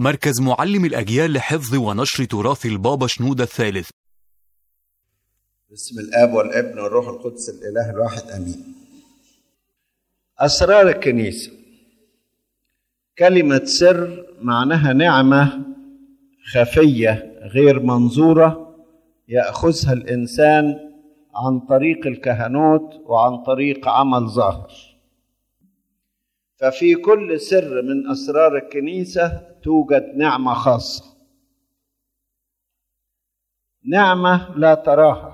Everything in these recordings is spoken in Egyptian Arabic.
مركز معلم الأجيال لحفظ ونشر تراث البابا شنودة الثالث بسم الاب والابن والروح القدس الاله الواحد امين اسرار الكنيسه كلمه سر معناها نعمه خفيه غير منظوره ياخذها الانسان عن طريق الكهنوت وعن طريق عمل ظاهر ففي كل سر من اسرار الكنيسه توجد نعمه خاصه نعمه لا تراها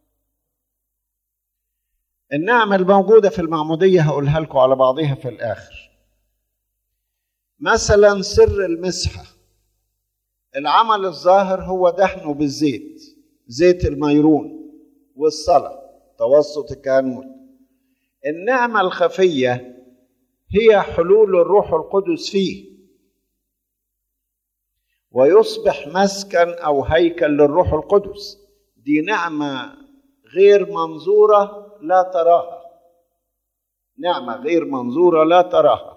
النعمة الموجودة في المعمودية هقولها لكم على بعضها في الآخر مثلا سر المسحة العمل الظاهر هو دهنه بالزيت زيت الميرون والصلاة توسط الكهنوت النعمة الخفية هي حلول الروح القدس فيه ويصبح مسكن أو هيكل للروح القدس دي نعمة غير منظورة لا تراها نعمة غير منظورة لا تراها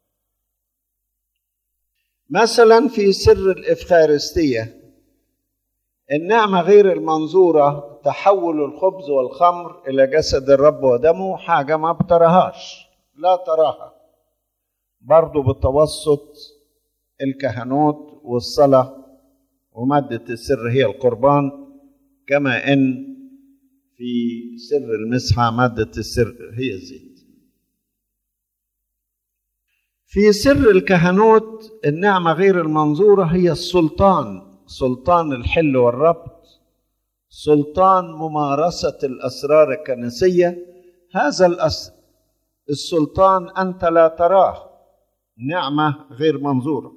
مثلا في سر الإفخارستية النعمة غير المنظورة تحول الخبز والخمر إلى جسد الرب ودمه حاجة ما بتراهاش لا تراها برضو بتوسط الكهنوت والصلاة ومادة السر هي القربان كما إن في سر المسحة مادة السر هي الزيت في سر الكهنوت النعمة غير المنظورة هي السلطان سلطان الحل والربط سلطان ممارسة الأسرار الكنسية هذا الأس... السلطان أنت لا تراه نعمة غير منظورة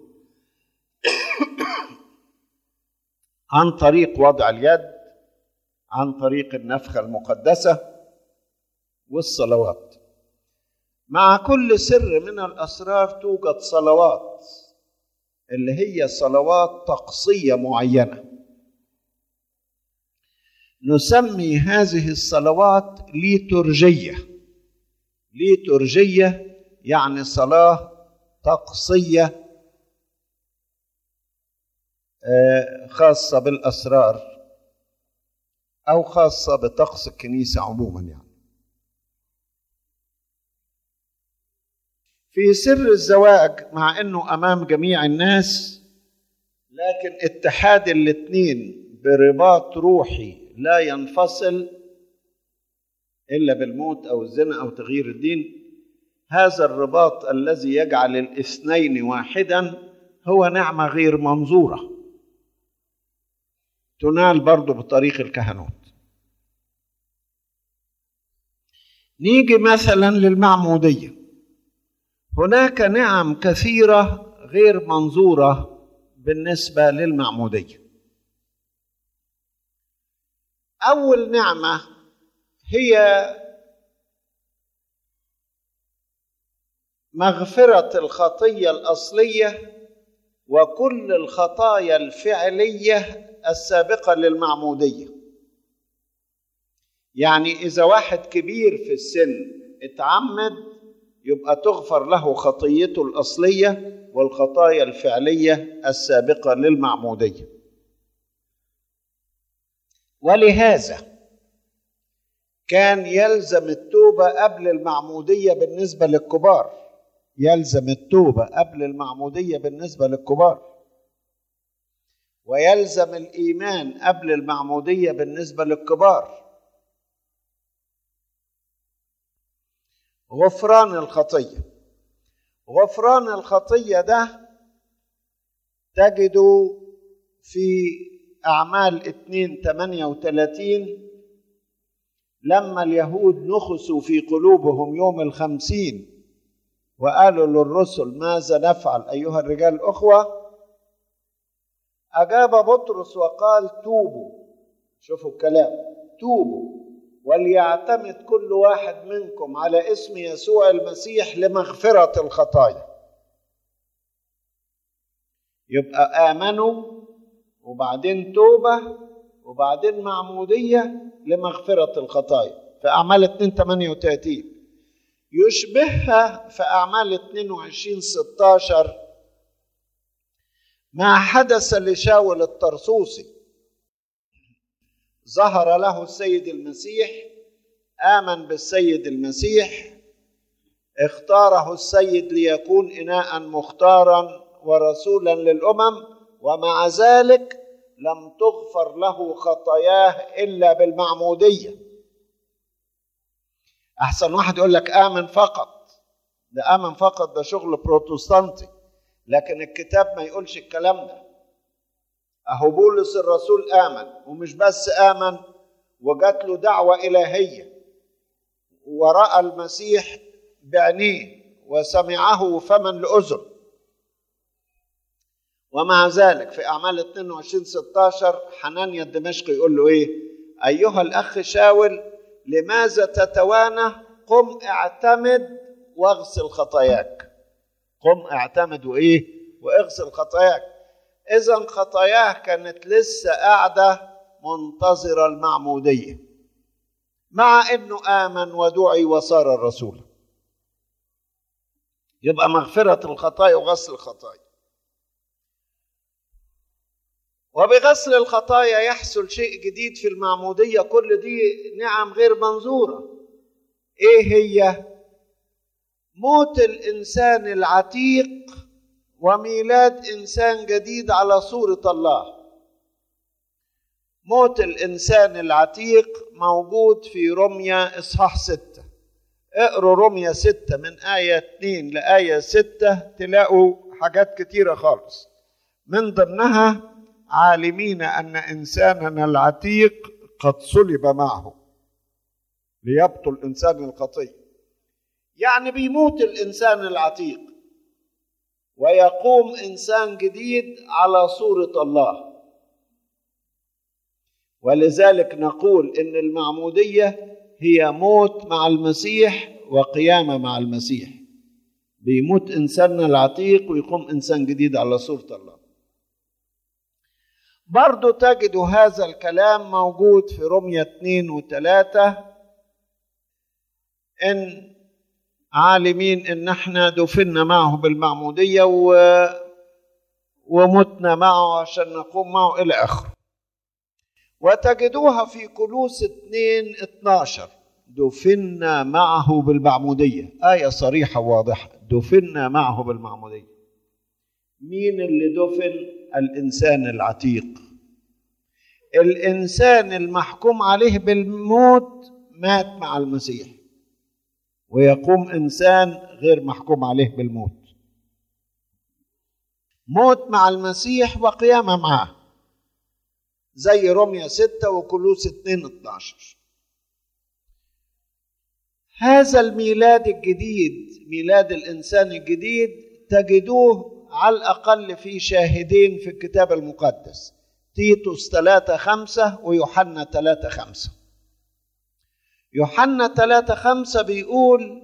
عن طريق وضع اليد عن طريق النفخة المقدسة والصلوات مع كل سر من الأسرار توجد صلوات اللي هي صلوات طقسية معينة نسمي هذه الصلوات ليتورجية ليتورجية يعني صلاة طقسية خاصة بالأسرار أو خاصة بطقس الكنيسة عموما يعني في سر الزواج مع أنه أمام جميع الناس لكن اتحاد الاثنين برباط روحي لا ينفصل إلا بالموت أو الزنا أو تغيير الدين هذا الرباط الذي يجعل الاثنين واحدا هو نعمة غير منظورة تنال برضه بطريق الكهنوت نيجي مثلا للمعمودية هناك نعم كثيرة غير منظورة بالنسبة للمعمودية أول نعمة هي مغفرة الخطية الأصلية وكل الخطايا الفعلية السابقة للمعمودية يعني إذا واحد كبير في السن اتعمد يبقى تغفر له خطيته الأصلية والخطايا الفعلية السابقة للمعمودية ولهذا كان يلزم التوبة قبل المعمودية بالنسبة للكبار يلزم التوبة قبل المعمودية بالنسبة للكبار ويلزم الإيمان قبل المعمودية بالنسبة للكبار غفران الخطية غفران الخطية ده تجده في أعمال 2 38 لما اليهود نخسوا في قلوبهم يوم الخمسين وقالوا للرسل ماذا نفعل أيها الرجال الأخوة أجاب بطرس وقال توبوا شوفوا الكلام توبوا وليعتمد كل واحد منكم على اسم يسوع المسيح لمغفرة الخطايا يبقى آمنوا وبعدين توبة وبعدين معمودية لمغفرة الخطايا في أعمال 2 38 يشبهها في أعمال 22 16 ما حدث لشاول الطرسوسي ظهر له السيد المسيح امن بالسيد المسيح اختاره السيد ليكون اناء مختارا ورسولا للامم ومع ذلك لم تغفر له خطاياه الا بالمعموديه احسن واحد يقول لك امن فقط ده امن فقط ده شغل بروتستانتي لكن الكتاب ما يقولش الكلام ده اهو بولس الرسول امن ومش بس امن وجات له دعوه الهيه وراى المسيح بعينيه وسمعه فما لاذن ومع ذلك في اعمال 22 16 حنانيا الدمشقي يقول له ايه ايها الاخ شاول لماذا تتوانى قم اعتمد واغسل خطاياك قم اعتمد وايه واغسل خطاياك اذا خطاياه كانت لسه قاعده منتظره المعموديه مع انه امن ودعي وصار الرسول يبقى مغفره الخطايا وغسل الخطايا وبغسل الخطايا يحصل شيء جديد في المعموديه كل دي نعم غير منظوره ايه هي موت الانسان العتيق وميلاد انسان جديد على صوره الله موت الانسان العتيق موجود في رمية اصحاح ستة اقروا رمية ستة من آية 2 لآية 6 تلاقوا حاجات كتيرة خالص من ضمنها عالمين أن إنساننا العتيق قد صلب معه ليبطل إنسان الخطية يعني بيموت الإنسان العتيق ويقوم إنسان جديد على صورة الله ولذلك نقول ان المعموديه هي موت مع المسيح وقيامه مع المسيح بيموت انساننا العتيق ويقوم انسان جديد على صوره الله برضو تجد هذا الكلام موجود في رمية اثنين وثلاثة إن عالمين إن احنا دفنا معه بالمعمودية و... ومتنا معه عشان نقوم معه إلى آخره وتجدوها في كلوس 2 12 دفنا معه بالمعمودية آية صريحة واضحة دفنا معه بالمعمودية مين اللي دفن الإنسان العتيق الإنسان المحكوم عليه بالموت مات مع المسيح ويقوم إنسان غير محكوم عليه بالموت موت مع المسيح وقيامة معه زي روميا 6 وكلوس 2 12 هذا الميلاد الجديد ميلاد الإنسان الجديد تجدوه على الأقل في شاهدين في الكتاب المقدس تيتوس 3 5 ويوحنا 3 5 يوحنا 3 5 بيقول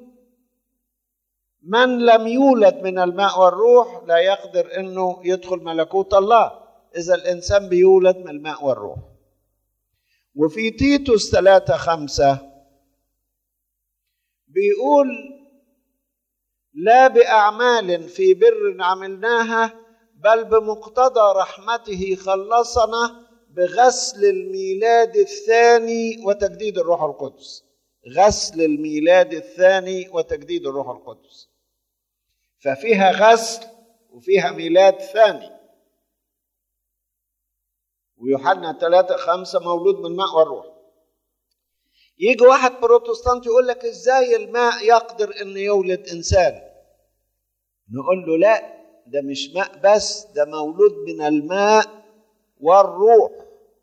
من لم يولد من الماء والروح لا يقدر انه يدخل ملكوت الله اذا الانسان بيولد من الماء والروح وفي تيتوس 3 5 بيقول لا باعمال في بر عملناها بل بمقتضى رحمته خلصنا بغسل الميلاد الثاني وتجديد الروح القدس غسل الميلاد الثاني وتجديد الروح القدس ففيها غسل وفيها ميلاد ثاني ويوحنا 3 5 مولود من الماء والروح يجي واحد بروتستانت يقول لك ازاي الماء يقدر ان يولد انسان نقول له لا ده مش ماء بس ده مولود من الماء والروح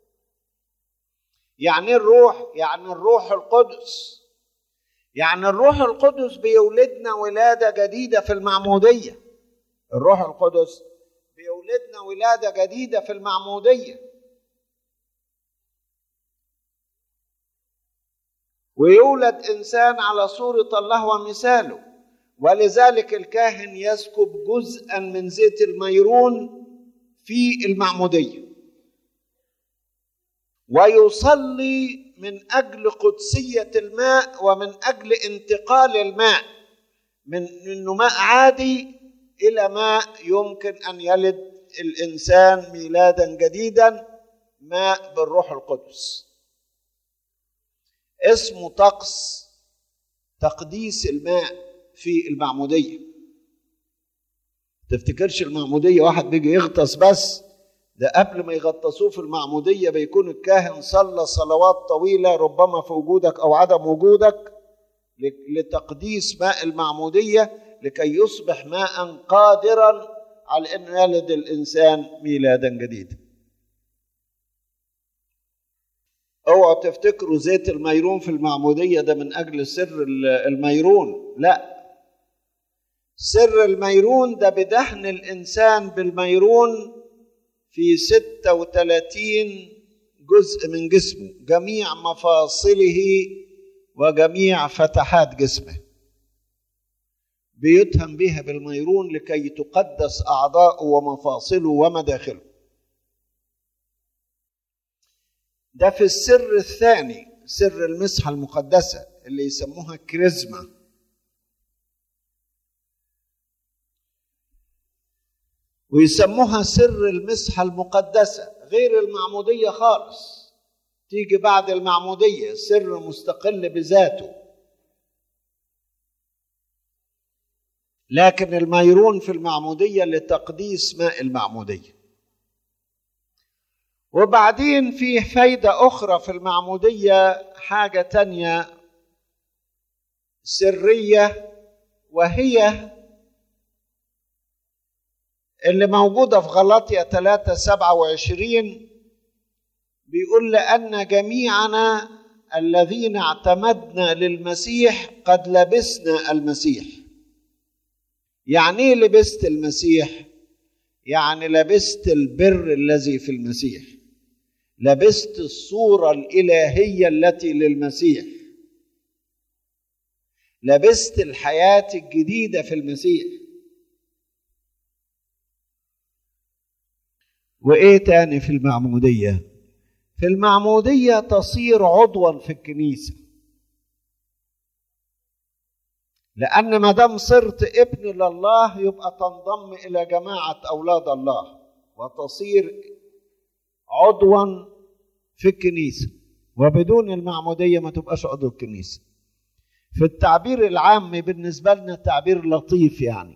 يعني الروح يعني الروح القدس يعني الروح القدس بيولدنا ولاده جديده في المعموديه الروح القدس بيولدنا ولاده جديده في المعموديه ويولد انسان على صوره الله ومثاله ولذلك الكاهن يسكب جزءا من زيت الميرون في المعموديه ويصلي من اجل قدسيه الماء ومن اجل انتقال الماء من انه ماء عادي الى ماء يمكن ان يلد الانسان ميلادا جديدا ماء بالروح القدس اسمه طقس تقديس الماء في المعموديه تفتكرش المعموديه واحد بيجي يغطس بس ده قبل ما يغطسوه في المعموديه بيكون الكاهن صلى صلوات طويله ربما في وجودك او عدم وجودك لتقديس ماء المعموديه لكي يصبح ماء قادرا على ان يلد الانسان ميلادا جديدا اوعوا تفتكروا زيت الميرون في المعموديه ده من اجل سر الميرون لا سر الميرون ده بدهن الانسان بالميرون في 36 جزء من جسمه جميع مفاصله وجميع فتحات جسمه بيتهم بها بالميرون لكي تقدس اعضاؤه ومفاصله ومداخله ده في السر الثاني سر المسحه المقدسه اللي يسموها كريزما ويسموها سر المسحه المقدسه غير المعموديه خالص تيجي بعد المعموديه سر مستقل بذاته لكن الميرون في المعموديه لتقديس ماء المعموديه وبعدين في فايدة أخرى في المعمودية حاجة تانية سرية وهي اللي موجودة في غلطية 3 27 بيقول لأن جميعنا الذين اعتمدنا للمسيح قد لبسنا المسيح يعني ايه لبست المسيح يعني لبست البر الذي في المسيح لبست الصورة الإلهية التي للمسيح لبست الحياة الجديدة في المسيح وإيه تاني في المعمودية في المعمودية تصير عضوا في الكنيسة لأن ما دام صرت ابن لله يبقى تنضم إلى جماعة أولاد الله وتصير عضوا في الكنيسة وبدون المعمودية ما تبقاش عضو الكنيسة في التعبير العام بالنسبة لنا تعبير لطيف يعني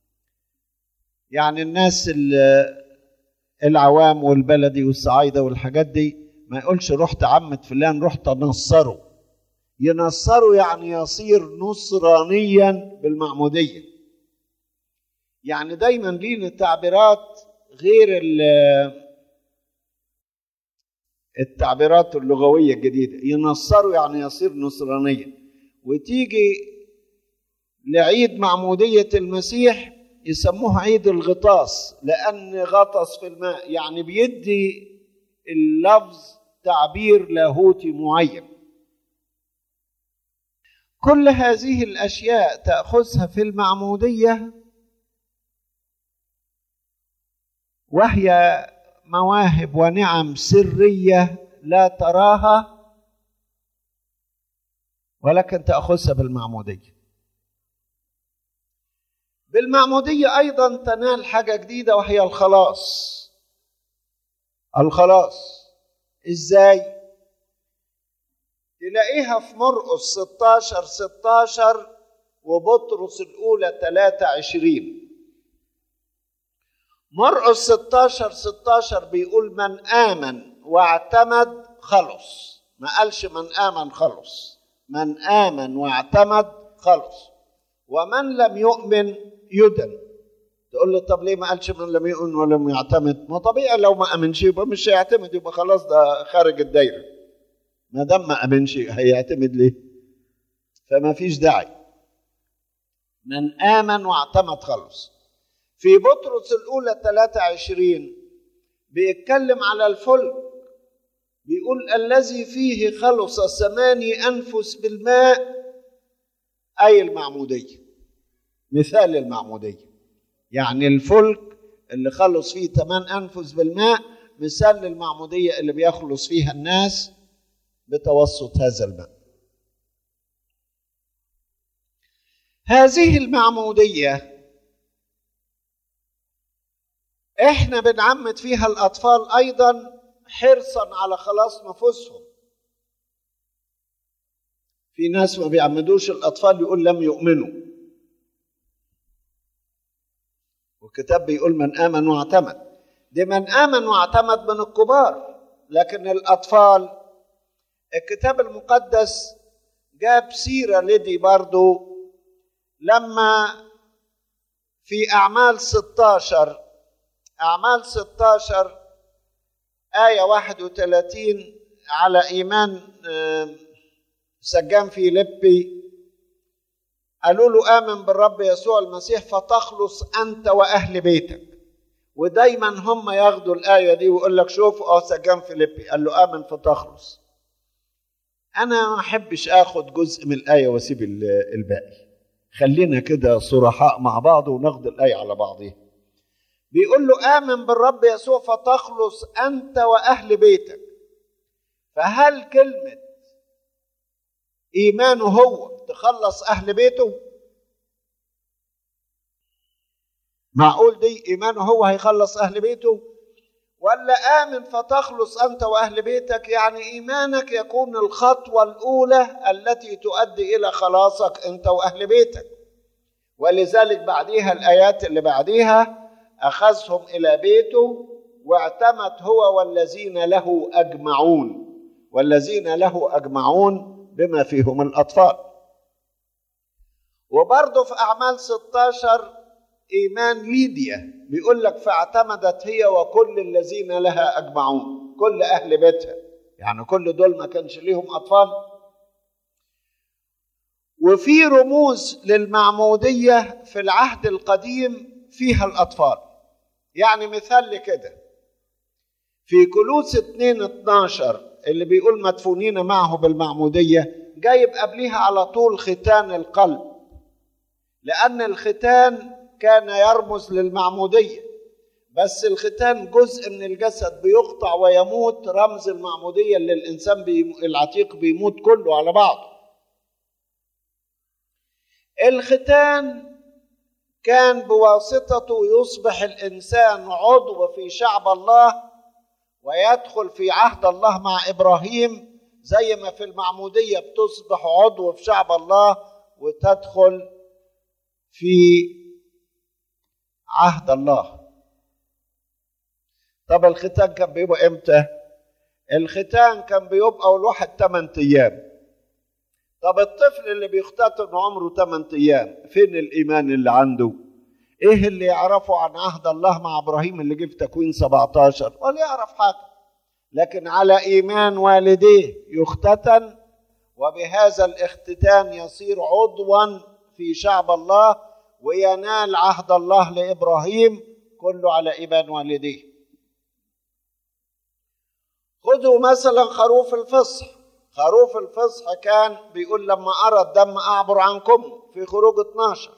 يعني الناس العوام والبلدي والصعايدة والحاجات دي ما يقولش رحت عمة فلان رحت نصره ينصره يعني يصير نصرانيا بالمعمودية يعني دايما لينا تعبيرات غير التعبيرات اللغوية الجديدة ينصره يعني يصير نصرانيا وتيجي لعيد معمودية المسيح يسموها عيد الغطاس لأن غطس في الماء يعني بيدي اللفظ تعبير لاهوتي معين كل هذه الاشياء تاخذها في المعموديه وهي مواهب ونعم سريه لا تراها ولكن تاخذها بالمعموديه بالمعموديه ايضا تنال حاجه جديده وهي الخلاص الخلاص ازاي تلاقيها في مرقس 16 16 وبطرس الأولى 23 مرقس 16 16 بيقول من آمن واعتمد خلص ما قالش من آمن خلص من آمن واعتمد خلص ومن لم يؤمن يدن تقول له طب ليه ما قالش من لم يؤمن ولم يعتمد ما طبيعي لو ما امنش يبقى مش هيعتمد يبقى خلاص ده خارج الدايره ما دام ما امنش هيعتمد ليه فما فيش داعي من امن واعتمد خلص في بطرس الاولى 23 بيتكلم على الفلك بيقول الذي فيه خلص ثماني انفس بالماء اي المعموديه مثال المعموديه يعني الفلك اللي خلص فيه ثمان انفس بالماء مثال للمعموديه اللي بيخلص فيها الناس بتوسط هذا الماء هذه المعموديه احنا بنعمد فيها الاطفال ايضا حرصا على خلاص نفوسهم في ناس ما بيعمدوش الاطفال يقول لم يؤمنوا والكتاب بيقول من امن واعتمد دي من امن واعتمد من الكبار لكن الاطفال الكتاب المقدس جاب سيره لدي برضو لما في اعمال 16 اعمال 16 ايه 31 على ايمان سجان فيليبي قالوا له آمن بالرب يسوع المسيح فتخلص أنت وأهل بيتك ودايما هم ياخدوا الآية دي ويقول لك شوف اه سجان فيليبي قال له آمن فتخلص أنا ما أحبش آخد جزء من الآية وأسيب الباقي خلينا كده صرحاء مع بعض وناخد الآية على بعضها بيقول له آمن بالرب يسوع فتخلص أنت وأهل بيتك فهل كلمة إيمانه هو تخلص أهل بيته معقول دي إيمانه هو هيخلص أهل بيته ولا آمن فتخلص أنت وأهل بيتك يعني إيمانك يكون الخطوة الأولى التي تؤدي إلى خلاصك أنت وأهل بيتك ولذلك بعديها الآيات اللي بعديها أخذهم إلى بيته واعتمد هو والذين له أجمعون والذين له أجمعون بما فيهم الأطفال وبرضه في أعمال 16 إيمان ليديا بيقول لك فاعتمدت هي وكل الذين لها أجمعون كل أهل بيتها يعني كل دول ما كانش ليهم أطفال وفي رموز للمعمودية في العهد القديم فيها الأطفال يعني مثال لكده في كلوس 2 12 اللي بيقول مدفونين معه بالمعمودية جايب قبليها على طول ختان القلب لأن الختان كان يرمز للمعمودية بس الختان جزء من الجسد بيقطع ويموت رمز المعمودية اللي الإنسان بيم... العتيق بيموت كله على بعضه الختان كان بواسطته يصبح الإنسان عضو في شعب الله ويدخل في عهد الله مع ابراهيم زي ما في المعموديه بتصبح عضو في شعب الله وتدخل في عهد الله طب الختان كان بيبقى امتى الختان كان بيبقى الواحد 8 ايام طب الطفل اللي بيختتن عمره 8 ايام فين الايمان اللي عنده ايه اللي يعرفه عن عهد الله مع ابراهيم اللي جه في تكوين 17 ولا يعرف حاجه لكن على ايمان والديه يختتن وبهذا الاختتان يصير عضوا في شعب الله وينال عهد الله لابراهيم كله على ايمان والديه خذوا مثلا خروف الفصح خروف الفصح كان بيقول لما ارى الدم اعبر عنكم في خروج 12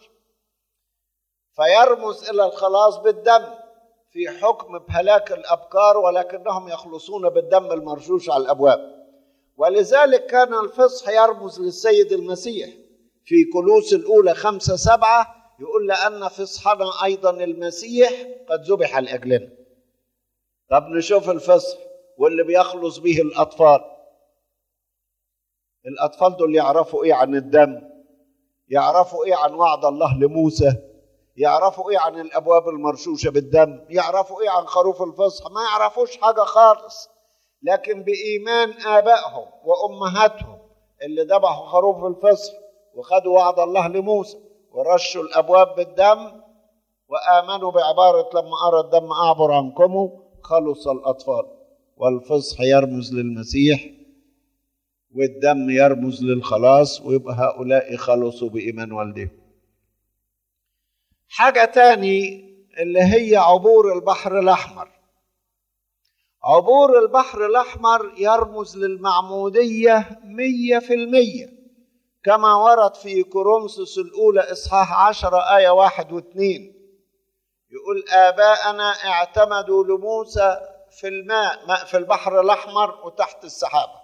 فيرمز الى الخلاص بالدم في حكم بهلاك الابكار ولكنهم يخلصون بالدم المرشوش على الابواب ولذلك كان الفصح يرمز للسيد المسيح في كلوس الاولى خمسة سبعة يقول لأن فصحنا أيضا المسيح قد ذبح لأجلنا طب نشوف الفصح واللي بيخلص به الأطفال الأطفال دول يعرفوا إيه عن الدم يعرفوا إيه عن وعد الله لموسى يعرفوا ايه عن الابواب المرشوشه بالدم يعرفوا ايه عن خروف الفصح ما يعرفوش حاجه خالص لكن بايمان ابائهم وامهاتهم اللي ذبحوا خروف الفصح وخدوا وعد الله لموسى ورشوا الابواب بالدم وامنوا بعباره لما ارى الدم اعبر عنكم خلص الاطفال والفصح يرمز للمسيح والدم يرمز للخلاص ويبقى هؤلاء خلصوا بايمان والدهم حاجة تاني اللي هي عبور البحر الأحمر عبور البحر الأحمر يرمز للمعمودية مية في المية كما ورد في كورنثوس الأولى إصحاح عشرة آية واحد واثنين يقول آباءنا اعتمدوا لموسى في الماء ماء في البحر الأحمر وتحت السحابة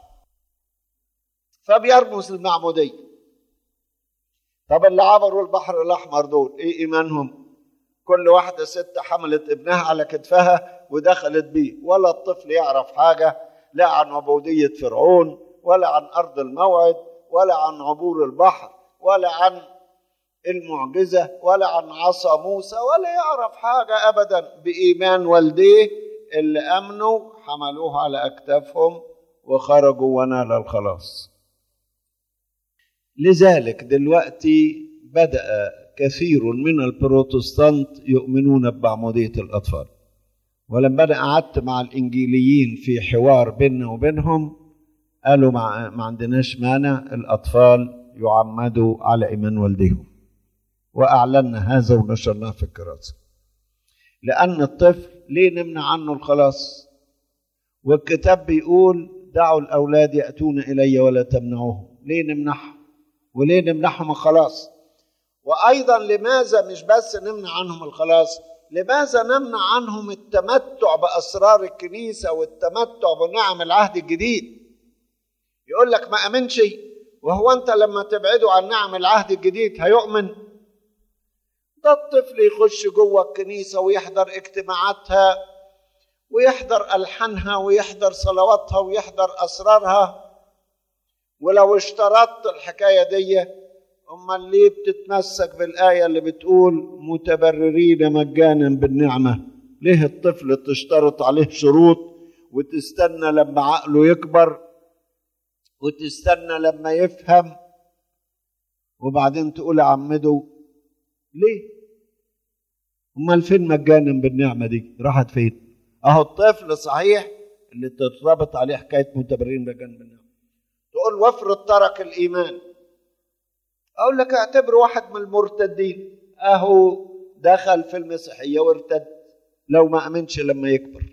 فبيرمز المعمودية طب اللي عبروا البحر الأحمر دول إيه إيمانهم؟ كل واحدة ست حملت ابنها على كتفها ودخلت بيه ولا الطفل يعرف حاجة لا عن عبودية فرعون ولا عن أرض الموعد ولا عن عبور البحر ولا عن المعجزة ولا عن عصا موسى ولا يعرف حاجة أبدا بإيمان والديه اللي أمنوا حملوه على أكتافهم وخرجوا ونال الخلاص لذلك دلوقتي بدأ كثير من البروتستانت يؤمنون بمعمودية الأطفال ولما أنا قعدت مع الإنجيليين في حوار بيننا وبينهم قالوا ما, ما عندناش مانع الأطفال يعمدوا على إيمان والديهم وأعلنا هذا ونشرناه في الكراسة لأن الطفل ليه نمنع عنه الخلاص والكتاب بيقول دعوا الأولاد يأتون إلي ولا تمنعوهم ليه نمنعهم وليه نمنعهم الخلاص وأيضا لماذا مش بس نمنع عنهم الخلاص لماذا نمنع عنهم التمتع بأسرار الكنيسة والتمتع بنعم العهد الجديد يقول لك ما أمنش وهو أنت لما تبعده عن نعم العهد الجديد هيؤمن ده الطفل يخش جوه الكنيسة ويحضر اجتماعاتها ويحضر ألحانها ويحضر صلواتها ويحضر أسرارها ولو اشترطت الحكاية دي أمال ليه بتتمسك بالآية اللي بتقول متبررين مجانا بالنعمة ليه الطفل تشترط عليه شروط وتستنى لما عقله يكبر وتستنى لما يفهم وبعدين تقول عمده ليه امال فين مجانا بالنعمه دي راحت فين اهو الطفل صحيح اللي تتربط عليه حكايه متبررين مجانا بالنعمه تقول وافرض ترك الايمان اقول لك اعتبر واحد من المرتدين اهو دخل في المسيحيه وارتد لو ما امنش لما يكبر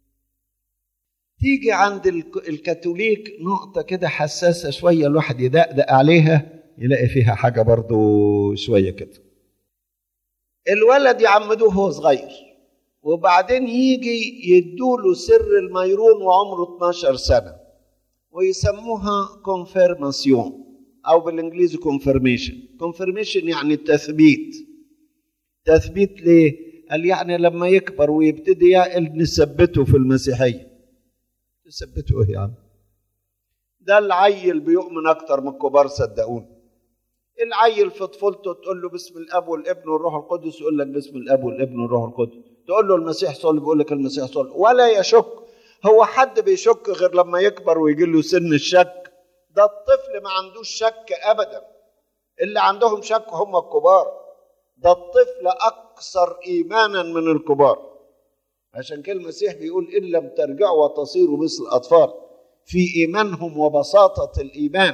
تيجي عند الكاثوليك نقطة كده حساسة شوية الواحد يدقدق عليها يلاقي فيها حاجة برضو شوية كده الولد يعمدوه وهو صغير وبعدين يجي يدوله سر الميرون وعمره 12 سنة ويسموها كونفيرماسيون أو بالإنجليزي كونفيرميشن كونفيرميشن يعني التثبيت تثبيت ليه؟ قال يعني لما يكبر ويبتدي يعقل نثبته في المسيحية تثبته ايه يا عم؟ ده العيل بيؤمن أكتر من الكبار صدقوني العيل في طفولته تقول له باسم الاب والابن والروح القدس يقول لك باسم الاب والابن والروح القدس تقول له المسيح صلب يقول لك المسيح صلب ولا يشك هو حد بيشك غير لما يكبر ويجي له سن الشك ده الطفل ما عندوش شك ابدا اللي عندهم شك هم الكبار ده الطفل اكثر ايمانا من الكبار عشان كده المسيح بيقول ان لم ترجعوا وتصيروا مثل الاطفال في ايمانهم وبساطه الايمان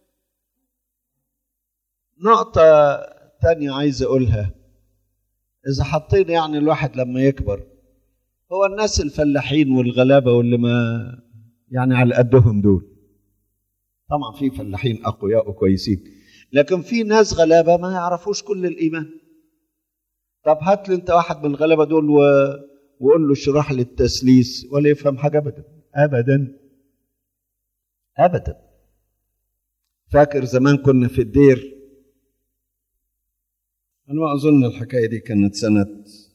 نقطة تانية عايز أقولها إذا حطينا يعني الواحد لما يكبر هو الناس الفلاحين والغلابة واللي ما يعني على قدهم دول طبعا في فلاحين أقوياء وكويسين لكن في ناس غلابة ما يعرفوش كل الإيمان طب هات لي أنت واحد من الغلابة دول و... وقول له اشرح لي التسليس ولا يفهم حاجة أبدا أبدا أبدا فاكر زمان كنا في الدير أنا ما أظن الحكاية دي كانت سنة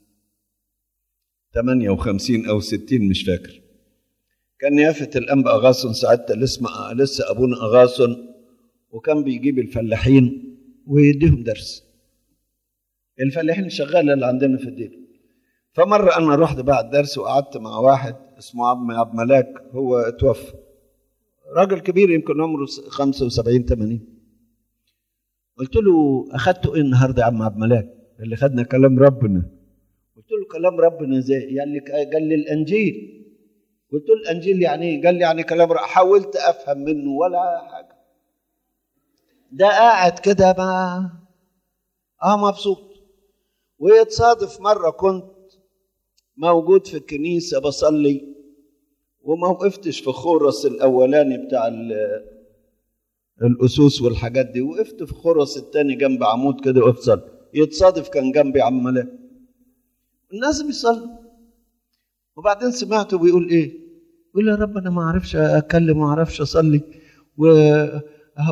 58 أو 60 مش فاكر كان يافة الأنبا أغاصن ساعتها لسه لسه أبونا أغاصن وكان بيجيب الفلاحين ويديهم درس الفلاحين الشغالة اللي عندنا في الدين فمرة أنا رحت بعد درس وقعدت مع واحد اسمه عم عبد ملاك هو توفى راجل كبير يمكن عمره 75 80 قلت له اخدته ايه النهارده يا عم عبد الملاك؟ قال لي خدنا كلام ربنا قلت له كلام ربنا ازاي؟ يعني قال لي الانجيل قلت له الانجيل يعني ايه؟ قال لي يعني كلام ربنا حاولت افهم منه ولا حاجه ده قاعد كده ما اه مبسوط ويتصادف مره كنت موجود في الكنيسه بصلي وما وقفتش في خورس الاولاني بتاع الاسوس والحاجات دي وقفت في خرس التاني جنب عمود كده وقفت يتصادف كان جنبي عم ملاك الناس بيصلوا وبعدين سمعته بيقول ايه يقول يا رب انا ما اعرفش اتكلم ما اعرفش اصلي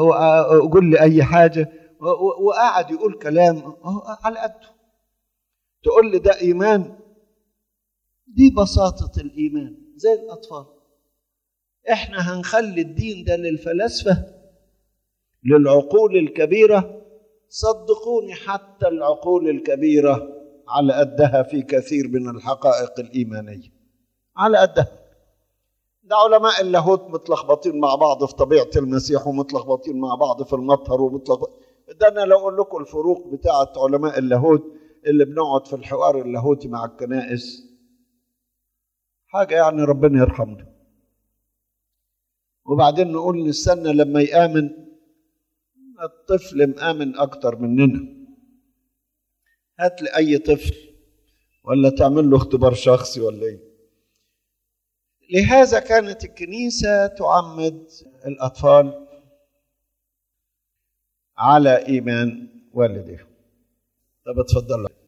وقول لي اي حاجه وقعد يقول كلام على قده تقول لي ده ايمان دي بساطه الايمان زي الاطفال احنا هنخلي الدين ده للفلاسفه للعقول الكبيره صدقوني حتى العقول الكبيره على قدها في كثير من الحقائق الايمانيه على قدها ده علماء اللاهوت متلخبطين مع بعض في طبيعه المسيح ومتلخبطين مع بعض في المطهر ومتلخبط ده انا لو اقول لكم الفروق بتاعه علماء اللاهوت اللي بنقعد في الحوار اللاهوتي مع الكنائس حاجه يعني ربنا يرحمنا وبعدين نقول نستنى لما يامن الطفل مآمن أكتر مننا هات لي أي طفل ولا تعمل له اختبار شخصي ولا إيه لهذا كانت الكنيسة تعمد الأطفال على إيمان والديهم طب اتفضل